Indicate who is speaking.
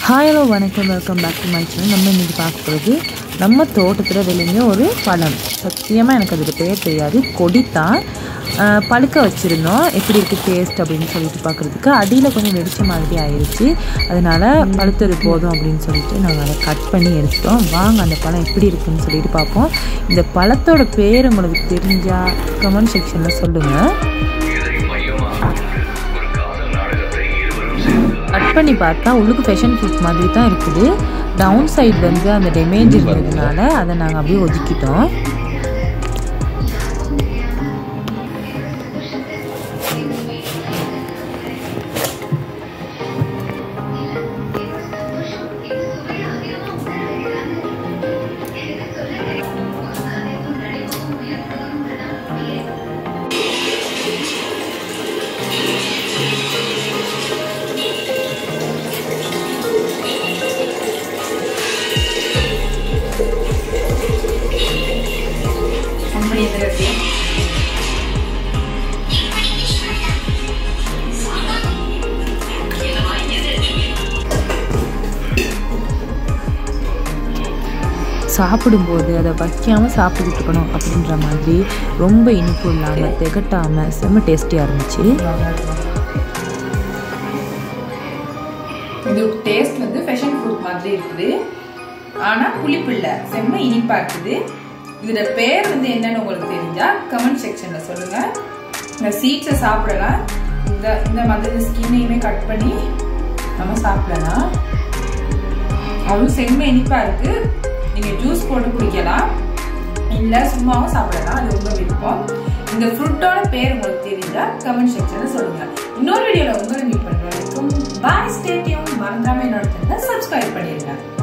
Speaker 1: Hi hello வணக்கம் welcome back to my channel நம்ம இன்றைக்கி பார்க்க போகிறது நம்ம தோட்டத்தில் விளைஞ்ச ஒரு பழம் சத்தியமாக எனக்கு அதோட பேர் தெரியாது கொடித்தான் ஆஹ் பழுக்க வச்சுருந்தோம் எப்படி இருக்குது டேஸ்ட் அப்படின்னு சொல்லிட்டு பார்க்குறதுக்கு அடியில் கொஞ்சம் வெடிச்ச மாதிரி ஆயிடுச்சு அதனால் பழுத்தது போதும் அப்படின்னு சொல்லிட்டு நாங்கள் அதை கட் பண்ணி எடுத்துட்டோம் வாங்க அந்த பழம் எப்படி இருக்குன்னு சொல்லிட்டு பார்ப்போம் இந்த பழத்தோட பேர் உங்களுக்கு தெரிஞ்சால் கமெண்ட் செக்ஷனில் சொல்லுங்கள் கட் பண்ணி பார்த்தா உள்ளுக்கு ஃபேஷன் ஃப்ரூட் மாதிரி தான் இருக்குது டவுன் சைடு வந்து அந்த டேமேஜ் இருந்ததுனால அதை நாங்கள் அப்படியே ஒதுக்கிட்டோம்
Speaker 2: company therapy.
Speaker 1: சாப்பிடும்போது அதை வைக்காமல் சாப்பிட்டுட்டு இருக்கணும் அப்படின்ற மாதிரி ரொம்ப இனிப்பு இல்லாமல் திகட்டாமல் செம்ம டேஸ்டியாக இருந்துச்சு
Speaker 2: இது டேஸ்ட் வந்து ஃபேஷன் ஃப்ரூட் மாதிரி இருக்குது ஆனா புளிப்பு இல்ல செம்ம இனிப்பா இருக்குது இதோட பேர் வந்து என்னன்னு உங்களுக்கு தெரிஞ்சா கமெண்ட் செக்ஷன்ல சொல்லுங்க இந்த சீட்ஸை சாப்பிடலாம் இந்த இந்த மாதிரி ஸ்கின்னையுமே கட் பண்ணி நம்ம சாப்பிடலாம் அவ்வளோ செம்ம இனிப்பா இருக்கு நீங்க ஜூஸ் போட்டு குடிக்கலாம் இல்ல சும்மாவும் சாப்பிடலாம் அது உங்க விருப்பம் இந்த ஃப்ரூட்டோட பேர் உங்களுக்கு தெரிஞ்சா கமெண்ட் செக்ஷன்ல சொல்லுங்க இன்னொரு வீடியோல உங்களை மீட் பண்ற வரைக்கும் பாய் ஸ்டேட்டியும் மறந்துடாம என்னோட சேனலை சப்ஸ்கிரைப் பண்ணிருங்க